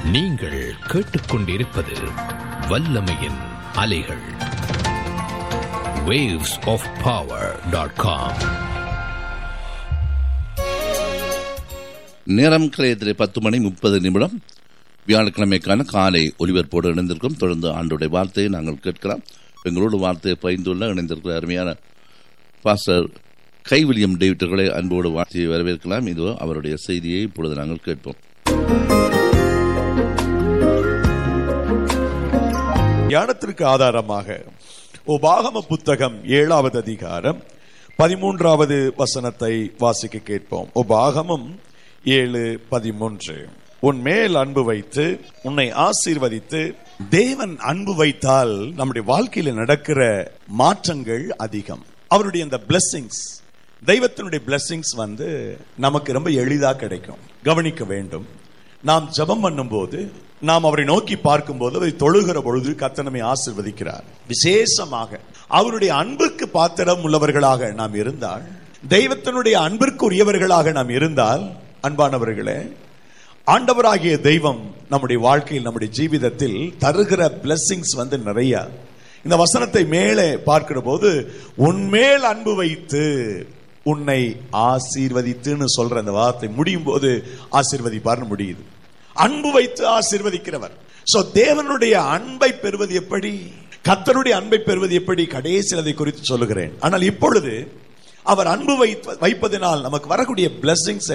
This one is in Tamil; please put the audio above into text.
நீங்கள் கேட்டுக்கொண்டிருப்பது வல்லமையின் அலைகள் waves of power.com நேரம் கிரயத்திலே பத்து மணி முப்பது நிமிடம் வியாழக்கிழமைக்கான காலை ஒலிபரப்போடு இணைந்திருக்கும் தொடர்ந்து ஆண்டுடைய வார்த்தையை நாங்கள் கேட்கலாம் எங்களோடு வார்த்தையை பகிர்ந்துள்ள இணைந்திருக்கிற அருமையான பாஸ்டர் கைவிலியம் டேவிட்டர்களை அன்போடு வார்த்தையை வரவேற்கலாம் இதோ அவருடைய செய்தியை இப்பொழுது நாங்கள் கேட்போம் ஞானத்திற்கு ஆதாரமாக உபாகம புத்தகம் ஏழாவது அதிகாரம் பதிமூன்றாவது வசனத்தை வாசிக்க கேட்போம் உபாகமம் ஏழு பதிமூன்று உன் மேல் அன்பு வைத்து உன்னை ஆசீர்வதித்து தேவன் அன்பு வைத்தால் நம்முடைய வாழ்க்கையில நடக்கிற மாற்றங்கள் அதிகம் அவருடைய அந்த blessings தெய்வத்தினுடைய blessings வந்து நமக்கு ரொம்ப எளிதா கிடைக்கும் கவனிக்க வேண்டும் நாம் ஜெபம் பண்ணும்போது நாம் அவரை நோக்கி பார்க்கும்போது அவரை தொழுகிற பொழுது கர்த்தர் நம்மை ஆசிர்வதிக்கிறார் விசேஷமாக அவருடைய அன்புக்கு பாத்திரம் உள்ளவர்களாக நாம் இருந்தால் தெய்வத்தினுடைய அன்பிற்கு உரியவர்களாக நாம் இருந்தால் அன்பானவர்களே ஆண்டவராகிய தெய்வம் நம்முடைய வாழ்க்கையில் நம்முடைய ஜீவிதத்தில் தருகிற blessings வந்து நிறைய இந்த வசனத்தை மேலே பார்க்கிற போது உன்மேல் அன்பு வைத்து உன்னை ஆசீர்வதித்துன்னு சொல்ற அந்த வார்த்தை முடியும் போது ஆசீர்வதிப்பார்னு முடியுது அன்பு வைத்து ஆசீர்வதிக்கிறவர் சோ தேவனுடைய அன்பை பெறுவது எப்படி கர்த்தருடைய அன்பை பெறுவது எப்படி கடைசியில் அதை குறித்து சொல்லுகிறேன் ஆனால் இப்பொழுது அவர் அன்பு வைப்ப- வைப்பதினால் நமக்கு வரக்கூடிய blessings